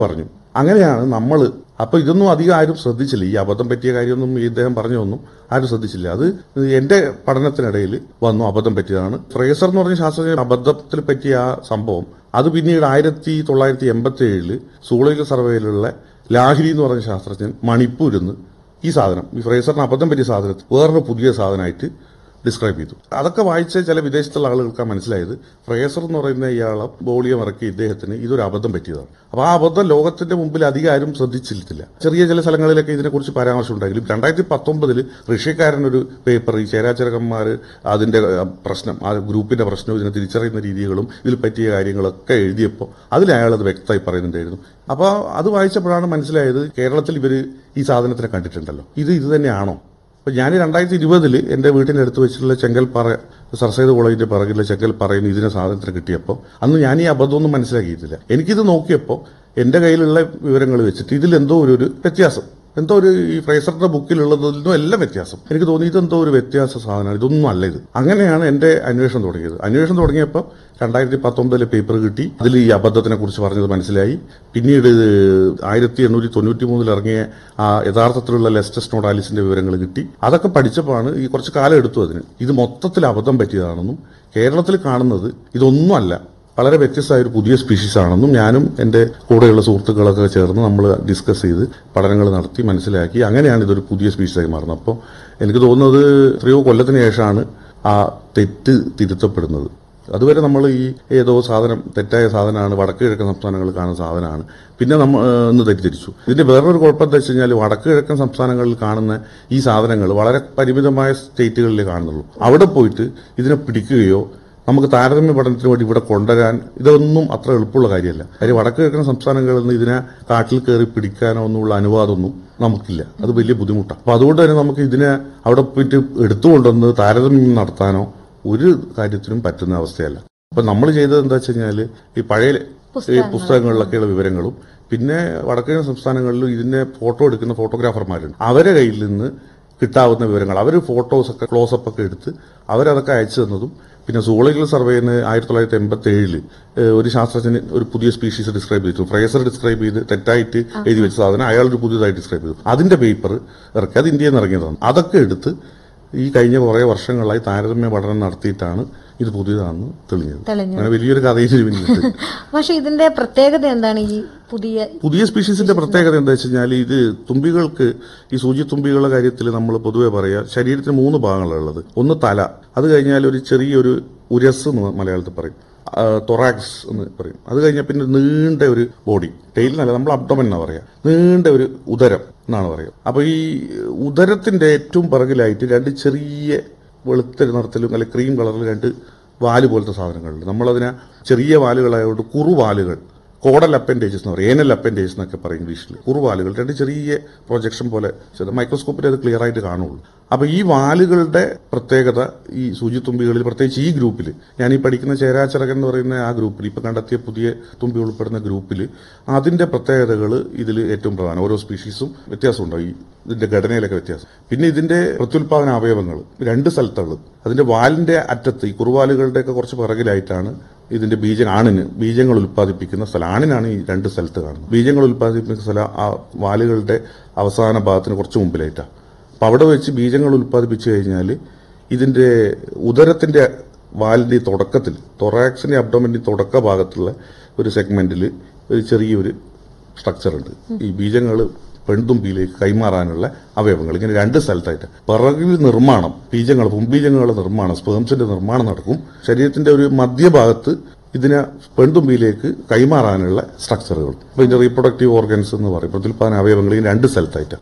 പറഞ്ഞു അങ്ങനെയാണ് നമ്മൾ അപ്പൊ ഇതൊന്നും അധികം ആരും ശ്രദ്ധിച്ചില്ല ഈ അബദ്ധം പറ്റിയ കാര്യമൊന്നും ഈ ഇദ്ദേഹം പറഞ്ഞൊന്നും ആരും ശ്രദ്ധിച്ചില്ല അത് എന്റെ പഠനത്തിനിടയിൽ വന്നു അബദ്ധം പറ്റിയതാണ് ഫ്രേസർ എന്ന് പറഞ്ഞ ശാസ്ത്രജ്ഞൻ അബദ്ധത്തിൽ പറ്റിയ ആ സംഭവം അത് പിന്നീട് ആയിരത്തി തൊള്ളായിരത്തി എൺപത്തി ഏഴില് സൂളോജിക്കൽ സർവേയിലുള്ള ലാഹിരി എന്ന് പറഞ്ഞ ശാസ്ത്രജ്ഞൻ മണിപ്പൂരിൽ നിന്ന് ഈ സാധനം ഈ ഫ്രേസറിന് അബദ്ധം പറ്റിയ സാധനത്തിൽ വേറൊരു പുതിയ സാധനമായിട്ട് ഡിസ്ക്രൈബ് ചെയ്തു അതൊക്കെ വായിച്ച ചില വിദേശത്തുള്ള ആളുകൾക്ക് മനസ്സിലായത് ഫ്രേസർ എന്ന് പറയുന്ന ഇയാളെ ബോളിയം ഇറക്കി ഇദ്ദേഹത്തിന് ഇതൊരു അബദ്ധം പറ്റിയതാണ് അപ്പൊ ആ അബദ്ധം ലോകത്തിന്റെ മുമ്പിൽ അധികം ആരും ശ്രദ്ധിച്ചിട്ടില്ല ചെറിയ ചില സ്ഥലങ്ങളിലൊക്കെ ഇതിനെക്കുറിച്ച് പരാമർശം ഉണ്ടായെങ്കിലും രണ്ടായിരത്തി പത്തൊമ്പതിൽ റഷ്യക്കാരൻ ഒരു പേപ്പർ ഈ ചേരാചരകന്മാർ അതിന്റെ അഹ്, പ്രശ്നം ആ ഗ്രൂപ്പിന്റെ പ്രശ്നവും ഇതിനെ തിരിച്ചറിയുന്ന രീതികളും ഇതിൽ പറ്റിയ കാര്യങ്ങളൊക്കെ എഴുതിയപ്പോൾ അതിൽ അയാൾ അത് വ്യക്തമായി പറയുന്നുണ്ടായിരുന്നു അപ്പോൾ അത് വായിച്ചപ്പോഴാണ് മനസ്സിലായത് കേരളത്തിൽ ഇവർ ഈ സാധനത്തിനെ കണ്ടിട്ടുണ്ടല്ലോ ഇത് ഇത് തന്നെയാണോ അപ്പൊ ഞാൻ രണ്ടായിരത്തി ഇരുപതില് എന്റെ വീട്ടിന്റെ അടുത്ത് വെച്ചിട്ടുള്ള ചെങ്കൽപ്പാറ സർ സയ്യിദ് കോളേജിന്റെ പിറകിലെ ചെങ്കൽപ്പാറയിൽ ഇതിനെ സാധനത്തിന് കിട്ടിയപ്പോൾ അന്ന് ഞാൻ ഈ അബദ്ധമൊന്നും മനസ്സിലാക്കിയിട്ടില്ല എനിക്കിത് നോക്കിയപ്പോൾ എന്റെ കയ്യിലുള്ള വിവരങ്ങൾ വെച്ചിട്ട് ഇതിൽ എന്തോ ഒരു ഒരു വ്യത്യാസം എന്തോ ഒരു ഈ ഫ്രൈസറിന്റെ ബുക്കിലുള്ളതിൽ നിന്നും എല്ലാം വ്യത്യാസം എനിക്ക് തോന്നി ഇതെന്തോ ഒരു വ്യത്യാസ സാധനമാണ് ഇതൊന്നും അല്ല ഇത് അങ്ങനെയാണ് എന്റെ അന്വേഷണം തുടങ്ങിയത് അന്വേഷണം തുടങ്ങിയപ്പോൾ രണ്ടായിരത്തി പത്തൊമ്പതിലെ പേപ്പർ കിട്ടി അതിൽ ഈ അബദ്ധത്തിനെ കുറിച്ച് പറഞ്ഞത് മനസ്സിലായി പിന്നീട് ഇത് ആയിരത്തി എണ്ണൂറ്റി തൊണ്ണൂറ്റി മൂന്നിൽ ഇറങ്ങിയ ആ യഥാർത്ഥത്തിലുള്ള ലെസ്റ്റസ് നോഡാലിസിന്റെ വിവരങ്ങൾ കിട്ടി അതൊക്കെ പഠിച്ചപ്പോഴാണ് ഈ കുറച്ച് കാലം എടുത്തു അതിന് ഇത് മൊത്തത്തിൽ അബദ്ധം പറ്റിയതാണെന്നും കേരളത്തിൽ കാണുന്നത് ഇതൊന്നുമല്ല വളരെ വ്യത്യസ്തമായ ഒരു പുതിയ സ്പീഷീസ് ആണെന്നും ഞാനും എന്റെ കൂടെയുള്ള സുഹൃത്തുക്കളൊക്കെ ചേർന്ന് നമ്മൾ ഡിസ്കസ് ചെയ്ത് പഠനങ്ങൾ നടത്തി മനസ്സിലാക്കി അങ്ങനെയാണ് ഇതൊരു പുതിയ സ്പീഷീസായി മാറുന്നത് അപ്പോൾ എനിക്ക് തോന്നുന്നത് എത്രയോ കൊല്ലത്തിന് ശേഷമാണ് ആ തെറ്റ് തിരുത്തപ്പെടുന്നത് അതുവരെ നമ്മൾ ഈ ഏതോ സാധനം തെറ്റായ സാധനമാണ് വടക്ക് കിഴക്കൻ സംസ്ഥാനങ്ങളിൽ കാണുന്ന സാധനമാണ് പിന്നെ നമ്മൾ ഒന്ന് തെറ്റിദ്ധരിച്ചു ഇതിന്റെ വേറൊരു കുഴപ്പം എന്താ വെച്ച് കഴിഞ്ഞാൽ വടക്ക് കിഴക്കൻ സംസ്ഥാനങ്ങളിൽ കാണുന്ന ഈ സാധനങ്ങൾ വളരെ പരിമിതമായ സ്റ്റേറ്റുകളിലേ കാണുന്നുള്ളൂ അവിടെ പോയിട്ട് ഇതിനെ പിടിക്കുകയോ നമുക്ക് താരതമ്യ പഠനത്തിന് വേണ്ടി ഇവിടെ കൊണ്ടുവരാൻ ഇതൊന്നും അത്ര എളുപ്പമുള്ള കാര്യമല്ല കാര്യം വടക്ക് കിഴക്കൻ സംസ്ഥാനങ്ങളിൽ നിന്ന് ഇതിനെ കാട്ടിൽ കയറി പിടിക്കാനോ ഒന്നുമുള്ള അനുവാദമൊന്നും നമുക്കില്ല അത് വലിയ ബുദ്ധിമുട്ടാണ് അപ്പൊ അതുകൊണ്ട് തന്നെ നമുക്ക് ഇതിനെ അവിടെ പോയിട്ട് എടുത്തുകൊണ്ടുവന്ന് താരതമ്യം നടത്താനോ ഒരു കാര്യത്തിനും പറ്റുന്ന അവസ്ഥയല്ല അപ്പൊ നമ്മൾ ചെയ്തത് എന്താ വെച്ച് കഴിഞ്ഞാല് ഈ പഴയ ഈ പുസ്തകങ്ങളിലൊക്കെയുള്ള വിവരങ്ങളും പിന്നെ വടക്കിഴക്കൻ സംസ്ഥാനങ്ങളിലും ഇതിനെ ഫോട്ടോ എടുക്കുന്ന ഫോട്ടോഗ്രാഫർമാരുണ്ട് അവരെ കയ്യിൽ നിന്ന് കിട്ടാവുന്ന വിവരങ്ങൾ അവർ ഫോട്ടോസൊക്കെ ക്ലോസപ്പ് ഒക്കെ എടുത്ത് അവരതൊക്കെ അയച്ചു തന്നതും പിന്നെ സൂളജിക്കൽ സർവേന്ന് ആയിരത്തി തൊള്ളായിരത്തി എൺപത്തി ഏഴില് ഒരു ശാസ്ത്രജ്ഞൻ ഒരു പുതിയ സ്പീഷീസ് ഡിസ്ക്രൈബ് ചെയ്തു ഫ്രേസർ ഡിസ്ക്രൈബ് ചെയ്ത് തെറ്റായിട്ട് എഴുതി വെച്ച സാധനം അയാൾ ഒരു പുതിയതായി ഡിസ്ക്രൈബ് ചെയ്തു അതിന്റെ പേപ്പർ ഇറക്കി അത് ഇന്ത്യയിൽ നിന്ന് ഇറങ്ങിയതാണ് അതൊക്കെ എടുത്ത് ഈ കഴിഞ്ഞ കുറെ വർഷങ്ങളായി താരതമ്യ പഠനം നടത്തിയിട്ടാണ് ഇത് പുതിയതാണെന്ന് തെളിഞ്ഞത് തെളിഞ്ഞു. അങ്ങനെ വലിയൊരു കഥയിൽ പിന്നിട്ട് പക്ഷെ ഇതിന്റെ പ്രത്യേകത എന്താണ് ഈ പുതിയ പുതിയ സ്പീഷീസിന്റെ പ്രത്യേകത എന്താ വെച്ച് കഴിഞ്ഞാൽ ഇത് തുമ്പികൾക്ക് ഈ സൂചി തുമ്പികളുടെ കാര്യത്തിൽ നമ്മൾ പൊതുവെ പറയാ ശരീരത്തിന് മൂന്ന് ഭാഗങ്ങളുള്ളത് ഒന്ന് തല അത് കഴിഞ്ഞാൽ ഒരു ചെറിയൊരു ഉരസ് എന്ന് മലയാളത്തിൽ പറയും തൊറാക്സ് എന്ന് പറയും അത് കഴിഞ്ഞാൽ പിന്നെ നീണ്ട ഒരു ബോഡി ടെയിൽ എന്നല്ല നമ്മൾ അബ്ഡോമൻ എന്നാ പറയാ നീണ്ട ഒരു ഉദരം എന്നാണ് പറയുക അപ്പൊ ഈ ഉദരത്തിന്റെ ഏറ്റവും പിറകിലായിട്ട് രണ്ട് ചെറിയ വെളുത്ത നിറത്തിലും അല്ലെങ്കിൽ ക്രീം കളറിൽ രണ്ട് വാല് പോലത്തെ സാധനങ്ങളുണ്ട് നമ്മളതിനെ ചെറിയ വാലുകളായതുകൊണ്ട് കുറുവാലുകൾ കോഡൽ അപ്പൻഡേജസ് എന്ന് പറയും ഏനൽ അപ്പൻഡേജസ് എന്നൊക്കെ പറയും ഇംഗ്ലീഷിൽ കുറുവാലുകൾ രണ്ട് ചെറിയ പ്രൊജക്ഷൻ പോലെ ചെറുത് മൈക്രോസ്കോപ്പിൽ അത് ക്ലിയർ ആയിട്ട് കാണുള്ളൂ അപ്പൊ ഈ വാലുകളുടെ പ്രത്യേകത ഈ സൂചിത്തുമ്പികളിൽ പ്രത്യേകിച്ച് ഈ ഗ്രൂപ്പിൽ ഞാൻ ഈ പഠിക്കുന്ന ചേരാചരകൻ എന്ന് പറയുന്ന ആ ഗ്രൂപ്പിൽ ഇപ്പൊ കണ്ടെത്തിയ പുതിയ തുമ്പി ഉൾപ്പെടുന്ന ഗ്രൂപ്പിൽ അതിന്റെ പ്രത്യേകതകൾ ഇതിൽ ഏറ്റവും പ്രധാനം ഓരോ സ്പീഷീസും വ്യത്യാസമുണ്ടാവും ഈ ഇതിന്റെ ഘടനയിലൊക്കെ വ്യത്യാസം പിന്നെ ഇതിന്റെ പ്രത്യുൽപാദന അവയവങ്ങൾ രണ്ട് സ്ഥലത്തുള്ളത് അതിന്റെ വാലിന്റെ അറ്റത്ത് ഈ കുറുവാലുകളുടെയൊക്കെ കുറച്ച് പിറകിലായിട്ടാണ് ഇതിന്റെ ബീജ ആണിന് ബീജങ്ങൾ ഉൽപ്പാദിപ്പിക്കുന്ന സ്ഥലം ആണിനാണ് ഈ രണ്ട് സ്ഥലത്ത് കാണുന്നത് ബീജങ്ങൾ ഉൽപ്പാദിപ്പിക്കുന്ന സ്ഥലം ആ വാലുകളുടെ അവസാന ഭാഗത്തിന് കുറച്ച് മുമ്പിലായിട്ടാണ് അപ്പൊ അവിടെ വെച്ച് ബീജങ്ങൾ ഉൽപ്പാദിപ്പിച്ചു കഴിഞ്ഞാൽ ഇതിന്റെ ഉദരത്തിന്റെ വാലിന്റെ ഈ തുടക്കത്തിൽ തൊറാക്സിന്റെ അബ്ഡോമിന്റെ തുടക്ക ഭാഗത്തുള്ള ഒരു സെഗ്മെന്റിൽ ഒരു ചെറിയൊരു സ്ട്രക്ചർ ഉണ്ട് ഈ ബീജങ്ങൾ പെൺതുമ്പിയിലേക്ക് കൈമാറാനുള്ള അവയവങ്ങൾ ഇങ്ങനെ രണ്ട് സ്ഥലത്തായിട്ട് പിറകിൽ നിർമ്മാണം ബീജങ്ങൾ പുംബീജങ്ങളുടെ നിർമ്മാണം സ്പേംസിന്റെ നിർമ്മാണം നടക്കും ശരീരത്തിന്റെ ഒരു മധ്യഭാഗത്ത് ഇതിനെ പെൺതുമ്പിയിലേക്ക് കൈമാറാനുള്ള സ്ട്രക്ചറുകൾ അപ്പൊ ഇതിന്റെ റീപ്രൊഡക്റ്റീവ് ഓർഗൻസ് എന്ന് പറയും പ്രത്യുൽപാദന അവയവങ്ങൾ ഈ രണ്ട് സ്ഥലത്തായിട്ട്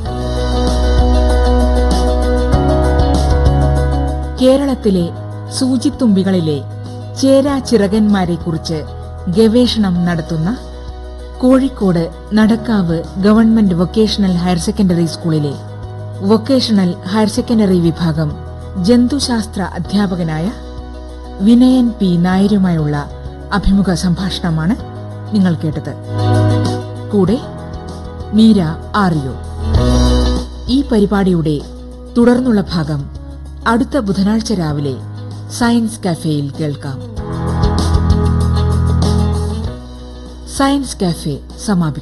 കേരളത്തിലെ സൂചിത്തുമ്പികളിലെ ചേരാ ചിറകന്മാരെക്കുറിച്ച് ഗവേഷണം നടത്തുന്ന Kozhikode Nadakkavu government vocational higher secondary സ്കൂളിലെ വൊക്കേഷണൽ ഹയർ സെക്കൻഡറി വിഭാഗം ജന്തുശാസ്ത്ര അധ്യാപകനായ വിനയൻ പി നായരുമായുള്ള അഭിമുഖ സംഭാഷണമാണ് നിങ്ങൾ കേട്ടത് കൂടെ മീര ആറിയോ ഈ പരിപാടിയുടെ തുടർന്നുള്ള ഭാഗം അടുത്ത ബുധനാഴ്ച രാവിലെ സയൻസ് കഫേയിൽ കേൾക്കാം സയൻസ് കാഫെ സമാപിക്കുന്നു